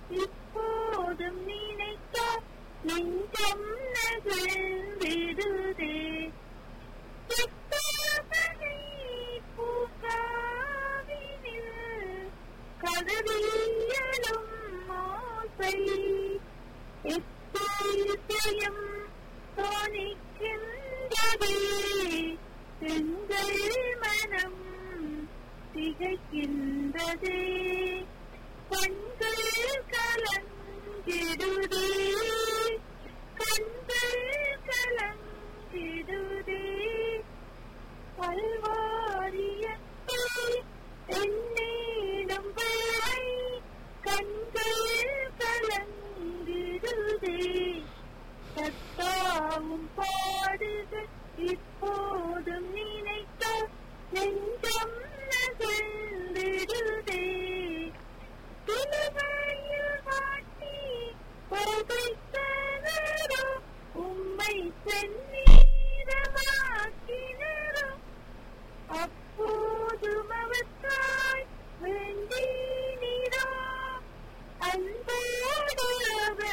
இப்போதும் நினைக்க நெஞ்சம் நகழ்ந்திடுதே எத்தனை பூங்காவினில் கதவியலும் ஆசை எப்பயும் தோணிக்கின்றதே எங்கள் மனம் திகைக்கின்றதே கண்கள் கலங்கிடுதே கண்கள் கலங்கிடுதே